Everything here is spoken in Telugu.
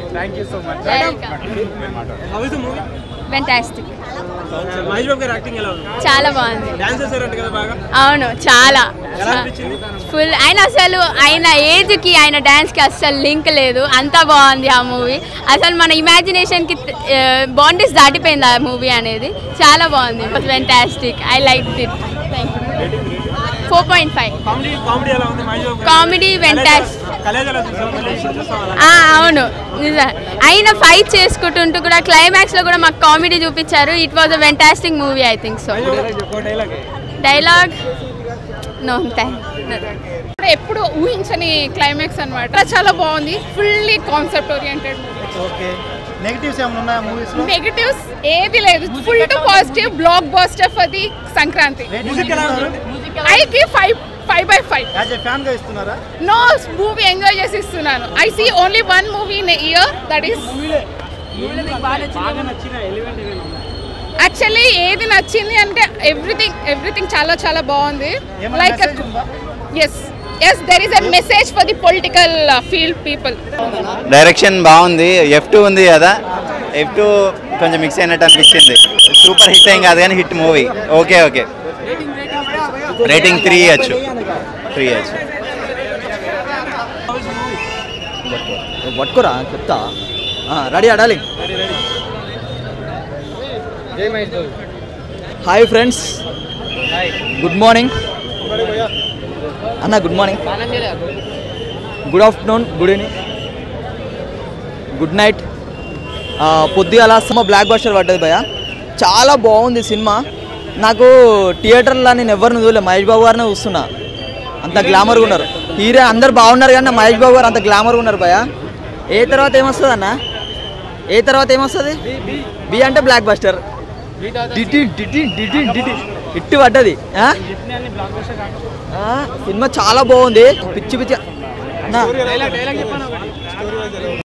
Thank you so much how is the movie fantastic Mahesh Babu గారి యాక్టింగ్ ఎలా ఉంది చాలా బాగుంది డాన్స్ చేశారంట కదా బాగా అవును చాలా ఎలా అనిపించింది ఫుల్ ఆయన అసలు ఆయన ఏజ్కి ఆయన డాన్స్కి అస్సలు లింక్ లేదు అంత బాగుంది ఆ మూవీ అసలు మన ఇమాజినేషన్కి బాండీస్ దాటిపోయింది ఆ మూవీ అనేది చాలా బాగుంది fantastic I like it thank you four point five comedy comedy ఎలా ఉంది మహేష్ బాబు Comedy fantastic. కలేజ్ ఎలా చూసావు మళ్ళీ చూస్తాం అలా ఆ, అవును నిజం ఆయన ఫైట్ చేసుకుంటుంటూ కూడా క్లైమాక్స్ లో కూడా మాకు కామెడీ చూపించారు it was a fantastic movie I think so ఒక డైలాగ్ డైలాగ్ నో థ్యాంక్ ఇప్పుడు ఎప్పుడు ఊహించని క్లైమాక్స్ అన్నమాట చాలా బాగుంది fully concept oriented okay negatives ఏమైనా ఉన్నాయా మూవీస్ లో నెగటివ్స్ ఏది లేదు full to positive blockbuster for the Sankranti music ఎలా ఉంది ఐకి five five by five as a fan గా ఇస్తున్నారా నో మూవీ ఎంజాయ్ చేసి ఇస్తున్నాను I see only one movie in year that is బాగా నచ్చిన ఎలిమెంట్ ఏమైనా ఉందా? యాక్చువల్లీ ఏది నచ్చింది అంటే ఎవ్రీథింగ్ ఎవ్రీథింగ్ చాలా చాలా బాగుంది ఏమైనా లైక్ message ఉందా? Yes yes there is a message for the political field people direction బాగుంది ఎఫ్ టూ ఉంది కదా ఎఫ్ టూ కొంచెం మిక్స్ అయినట్టు అనిపించింది సూపర్ హిట్ ఏం కాదు కానీ hit movie okay okay rating three ఇవ్వచ్చు త్రీ ఇవ్వచ్చు పట్టుకోరా చెప్తా రెడీ అడాలి హాయ్ ఫ్రెండ్స్ గుడ్ మార్నింగ్ అన్న good morning good afternoon good evening good night పొద్దుగాల సినిమా బ్లాక్ బస్టర్ పడ్డది భయ చాలా బాగుంది సినిమా నాకు థియేటర్లో నేను ఎవరిని చూడలే మహేష్ బాబు గారినే చూస్తున్నా అంత గ్లామర్గా ఉన్నారు హీరో అందరు బాగున్నారు కానీ మహేష్ బాబు గారు అంత గ్లామర్గా ఉన్నారు భయ ఏ తర్వాత ఏమొస్తుంది అన్న ఏ తర్వాత ఏమొస్తుంది బి అంటే blockbuster DT DT DT DT ఇట్టు పడ్డది ఆ? ఆ, సినిమా చాలా బాగుంది పిచ్చి పిచ్చి అన్నా